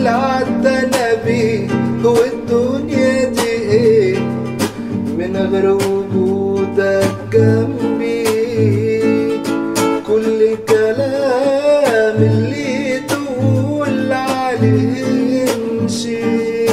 اللي عدنا بيه هو الدنيا دي ايه من غير وجودك جنبي كل كلام اللي تقول عليه امشي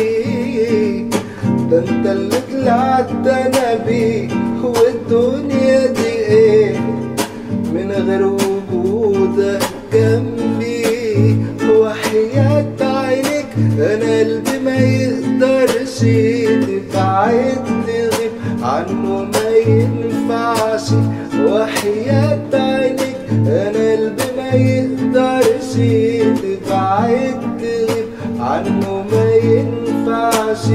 ده انت اللي طلعت انا بيه هو الدنيا دي ايه من غير وجودك جنبي وحياة عينك انا قلبي ما يقدرش تبعد تغيب عنه ما ينفعش وحياة عينك انا قلبي ما يقدرش تبعد تغيب عنه ما ينفعش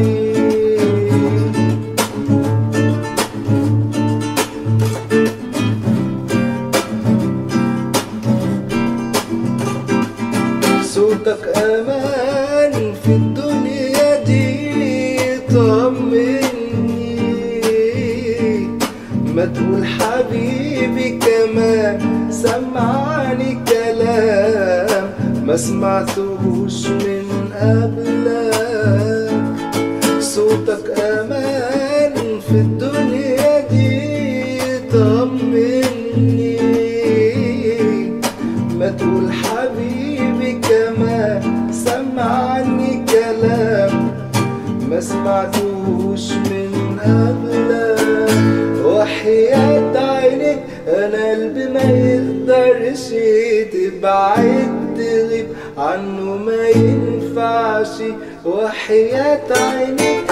صوتك امان في الدنيا دي طمني ما تقول حبيبي كمان سمعني كلام ما سمعتهوش من قبلك صوتك امان في الدنيا دي طمني ما تقول حبيبي كمان سمعني كلام ما سمعتوش من قبلك وحياة عينك انا قلبي ما يقدرش تبعد تغيب عنه ما ينفعش وحياة عينك